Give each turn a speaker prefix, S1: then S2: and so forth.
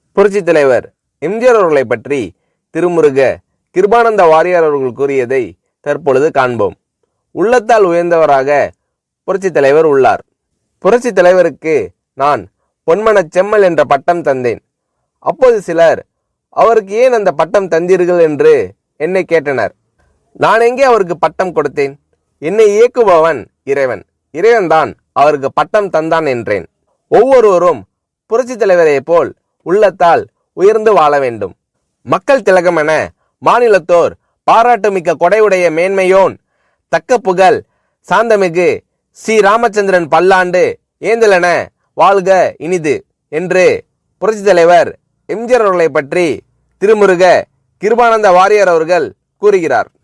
S1: புரட்சித் தலைவர் எம்ஜிஆர் அவர்களை பற்றி திருமுருக கிருபானந்த வாரியார் அவர்கள் கூறியதை தற்பொழுது காண்போம் உள்ளத்தால் உயர்ந்தவராக புரட்சித் தலைவர் உள்ளார் புரட்சித் தலைவருக்கு நான் பொன்மனச் செம்மல் என்ற பட்டம் தந்தேன் அப்போது சிலர் அவருக்கு ஏன் அந்த பட்டம் தந்தீர்கள் என்று என்னை கேட்டனர் நான் எங்கே அவருக்கு பட்டம் கொடுத்தேன் என்னை இயக்குபவன் இறைவன் இறைவன்தான் அவருக்கு பட்டம் தந்தான் என்றேன் ஒவ்வொருவரும் புரட்சித் தலைவரைப் போல் உள்ளத்தால் உயர்ந்து வாழ வேண்டும் மக்கள் திலகம் என மாநிலத்தோர் பாராட்டுமிக்க கொடையுடைய மேன்மையோன் தக்க புகழ் சாந்தமிகு சி ராமச்சந்திரன் பல்லாண்டு ஏந்தலென வாழ்க இனிது என்று புரட்சித் தலைவர் எம்ஜிஆர் அவர்களை பற்றி திருமுருக கிருபானந்த வாரியார் அவர்கள் கூறுகிறார்